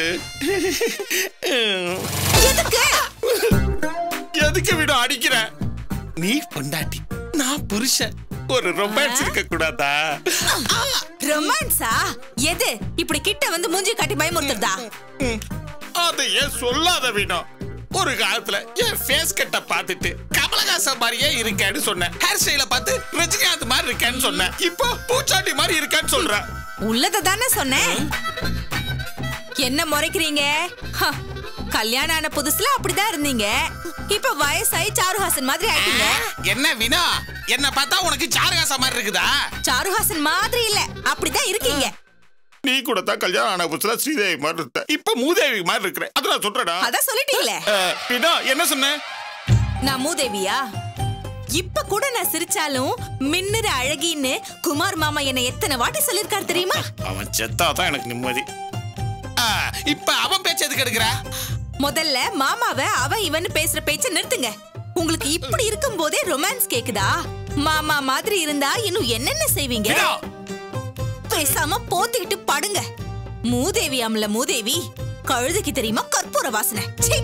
எதுக்கு எதுக்கு வினோ அடிக்கிற நீ பொண்டாட்டி நான் புருஷன் ஒரு ரொமான்ஸ் இருக்க கூடாதா ரொமான்ஸா எது இப்படி கிட்ட வந்து மூஞ்சிய காட்டி பயமுறுத்துறதா அதை ஏன் சொல்லாத வினோ ஒரு காலத்துல என் ஃபேஸ் கட்ட பார்த்துட்டு கமலஹாசன் மாதிரியே இருக்கேன்னு சொன்னேன் ஹேர் ஸ்டைல பார்த்து ரஜினிகாந்த் மாதிரி இருக்கேன்னு சொன்னேன் இப்போ பூச்சாண்டி மாதிரி இருக்கேன்னு சொல்ற உள்ளத தானே சொன்னேன் என்ன முறைக்கிறீங்க ஹ, கல்யாணம் ஆன புதுசுல அப்படிதான் இருந்தீங்க இப்ப வயசாயி சாருஹாசன் மாதிரி ஆயிட்டீங்க என்ன வினா என்ன பார்த்தா உனக்கு சாரகாசம் மாதிரி இருக்குதா சாருஹாசன் மாதிரி இல்ல அப்படிதான் இருக்கீங்க நீ கூட தான் கல்யாணம் ஆன புதுசுல ஸ்ரீதேவி மாதிரி இருந்த இப்ப மூதேவி மாதிரி இருக்கிற அது நான் சொல்றேடா அதான் சொல்லிட்டீங்களே அஹ், வினா என்ன சொன்ன நான் மூதேவியா இப்ப கூட நான் சிரிச்சாலும் மின்னுற அழகின்னு குமார் மாமா என்ன எத்தனை வாட்டி சொல்லிருக்காரு தெரியுமா அவன் செத்தா தான் எனக்கு நிம்மதி ஆ, இப்ப அவன் பேச்சு எதுக்கு எடுக்கிற முதல்ல மாமாவை அவ இவன்னு பேசுற பேச்ச நிறுத்துங்க உங்களுக்கு இப்படி இருக்கும் போதே ரொமான்ஸ் கேக்குதா மாமா மாதிரி இருந்தா இன்னும் என்னென்ன செய்வீங்க பேசாம போத்திக்கிட்டு படுங்க மூதேவி அம்ல மூதேவி கழுதைக்கு தெரியுமா கற்பூர வாசனை சீ.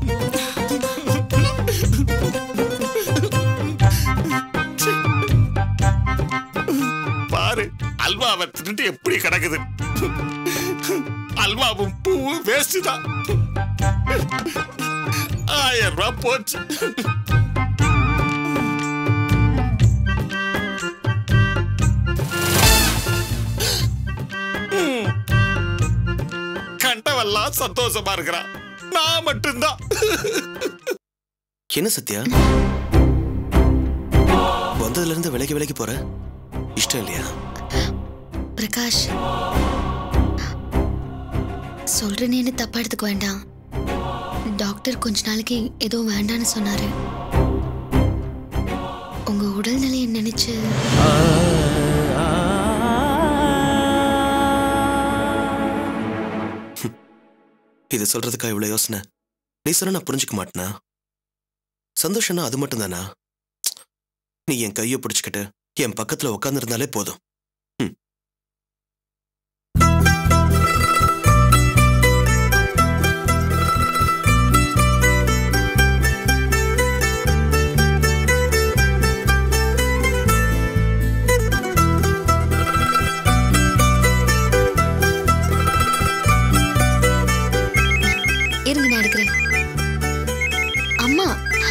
பாரு அல்வாவை தின்னுட்டு எப்படி கிடக்குது அல்வாவும் பூவும் வேஸ்ட் தான் ஆயிரம் ரூபாய் போச்சு ம். கண்டவெல்லாம் சந்தோஷமா இருக்கிறான் நான் மட்டும்தான் என்ன சத்யா வந்ததுல இருந்து விலைக்கு விலைக்கு போற இஷ்டம் இல்லையா பிரகாஷ் சொல்றேனேன்னு தப்பா எடுத்துக்க வேண்டாம் டாக்டர் கொஞ்ச நாளைக்கு ஏதோ வேண்டான்னு சொன்னாரு உங்க உடல்நிலையை நினைச்சு இது சொல்றதுக்கா இவ்வளவு யோசனை நீ சொன்ன நான் புரிஞ்சுக்க மாட்டேனா சந்தோஷம்னா அது மட்டும் தானா நீ என் கையை பிடிச்சுக்கிட்டு என் பக்கத்துல உட்காந்துருந்தாலே போதும் ம். இருங்க நான் எடுக்கிறேன் அம்மா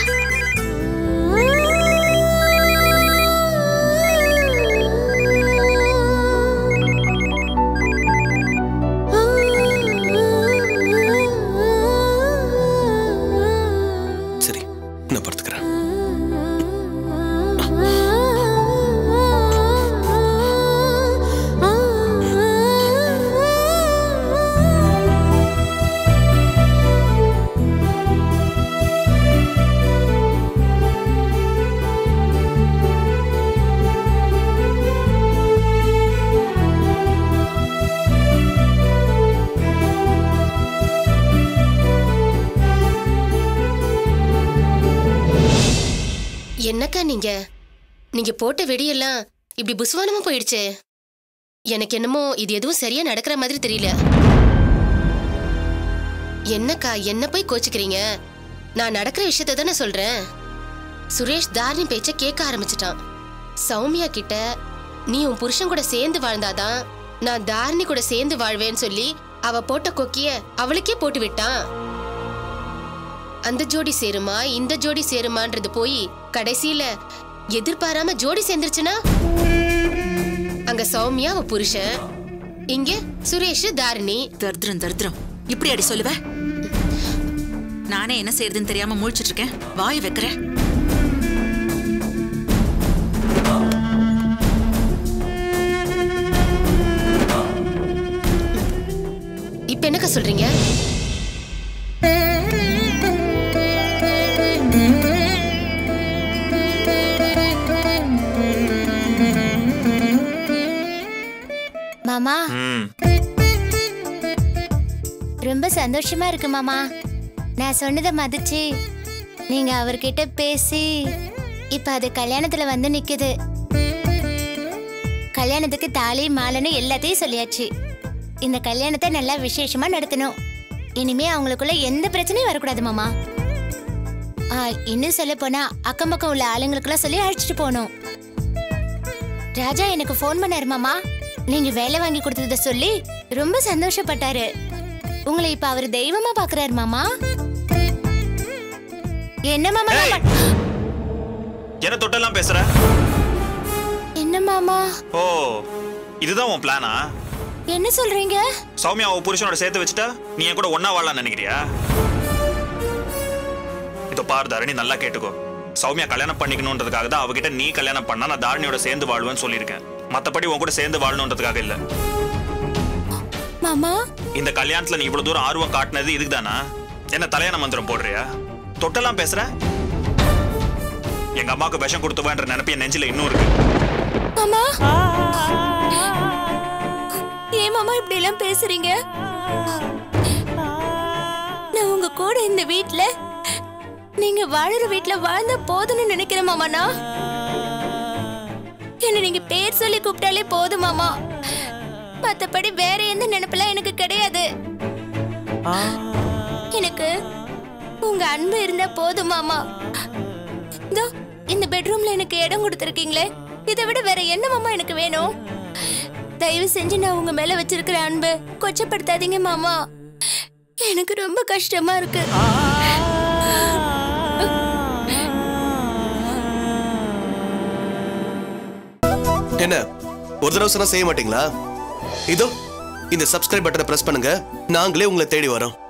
சரி நான் படுத்துக்கிறேன் என்னக்கா நீங்க நீங்க போட்ட வெடியெல்லாம் இப்படி புஸ்வானமா போயிடுச்சே எனக்கு என்னமோ இது எதுவும் சரியா நடக்கிற மாதிரி தெரியல என்னக்கா என்ன போய் கோச்சுக்கிறீங்க நான் நடக்கிற விஷயத்த தானே சொல்றேன் சுரேஷ் தாரணி பேச்ச கேட்க ஆரம்பிச்சிட்டான் சௌமியா கிட்ட நீ உன் புருஷன் கூட சேர்ந்து வாழ்ந்தாதான் நான் தாரணி கூட சேர்ந்து வாழ்வேன்னு சொல்லி அவ போட்ட கொக்கிய அவளுக்கே போட்டு விட்டான் அந்த ஜோடி சேருமா இந்த ஜோடி சேருமான்றது போய் கடைசியில எதிர்பாராம ஜோடி சேர்ந்துருச்சுன்னா அங்க சௌமியா அவ புருஷன் இங்க சுரேஷ் தாரிணி தர்திரம் தர்திரம் இப்படி அடி சொல்லுவ நானே என்ன செய்யறதுன்னு தெரியாம முழிச்சிட்டு இருக்கேன் வாய் வைக்கிறேன் இப்ப என்னக்கா சொல்றீங்க மாமா ம் ரொம்ப சந்தோஷமா இருக்கு மாமா நான் சொன்னதை மதிச்சு நீங்க அவர்கிட்ட பேசி இப்ப அது கல்யாணத்துல வந்து நிக்குது கல்யாணத்துக்கு தாலி மாலைன்னு எல்லாத்தையும் சொல்லியாச்சு இந்த கல்யாணத்தை நல்லா விசேஷமா நடத்தணும் இனிமே அவங்களுக்குள்ள எந்த பிரச்சனையும் வரக்கூடாது மாமா ஆ, இன்னும் சொல்ல போனா அக்கம் பக்கம் உள்ள ஆளுங்களுக்குலாம் சொல்லி அழைச்சிட்டு போகணும் ராஜா எனக்கு ஃபோன் பண்ணாரு மாமா நீங்க வேலை வாங்கி கொடுத்தத சொல்லி ரொம்ப சந்தோஷப்பட்டாரு உங்களை இப்ப அவர் தெய்வமா பாக்குறாரு மாமா என்ன மாமா நான் பண்- என்ன தொட்டெல்லாம் பேசுற என்ன மாமா ஓ இதுதான் உன் பிளானா என்ன சொல்றீங்க சௌமியா உன் புருஷனோட சேர்த்து வச்சுட்டா நீ என் கூட ஒன்னா வாழலாம்னு நினைக்கிறியா இதோ பாரு தரணி நல்லா கேட்டுக்கோ சௌமியா கல்யாணம் பண்ணிக்கணுன்றதுக்காக தான் அவகிட்ட நீ கல்யாணம் பண்ணா நான் தாரணியோட சேர்ந்து வாழ்வேன்னு சொல்லியிருக்கேன் மத்தபடி உன் கூட சேர்ந்து வாழணுன்றதுக்காக இல்ல மாமா இந்த கல்யாணத்துல நீ இவ்வளவு தூரம் ஆர்வம் காட்டினது இதுக்கு தானா என்ன தலையான மந்திரம் போடுறியா தொட்டெல்லாம் பேசுற எங்க அம்மாவுக்கு விஷம் கொடுத்துவான்ற நினைப்பு என் நெஞ்சில இன்னும் இருக்கு மாமா ஏன் மாமா இப்படி எல்லாம் பேசுறீங்க நான் உங்க கூட இந்த வீட்ல நீங்க வாழுற வீட்ல வாழ்ந்த போதும்னு நினைக்கிறேன் மாமா நான் என்ன நீங்க பேர் சொல்லி கூப்பிட்டாலே போதும் மாமா மத்தபடி வேற எந்த நினைப்பெல்லாம் எனக்கு கிடையாது எனக்கு உங்க அன்பு இருந்தா போதும் மாமா இதோ இந்த பெட்ரூம்ல எனக்கு இடம் கொடுத்துருக்கீங்களே இதை விட வேற என்ன மாமா எனக்கு வேணும் தயவு செஞ்சு நான் உங்க மேல வச்சிருக்கிற அன்பு கொச்சப்படுத்தாதீங்க மாமா எனக்கு ரொம்ப கஷ்டமா இருக்கு என்ன ஒரு தடவை சொன்னா செய்ய மாட்டீங்களா இதோ இந்த சப்ஸ்கிரைப் பட்டனை பிரஸ் பண்ணுங்க நாங்களே உங்களை தேடி வரோம்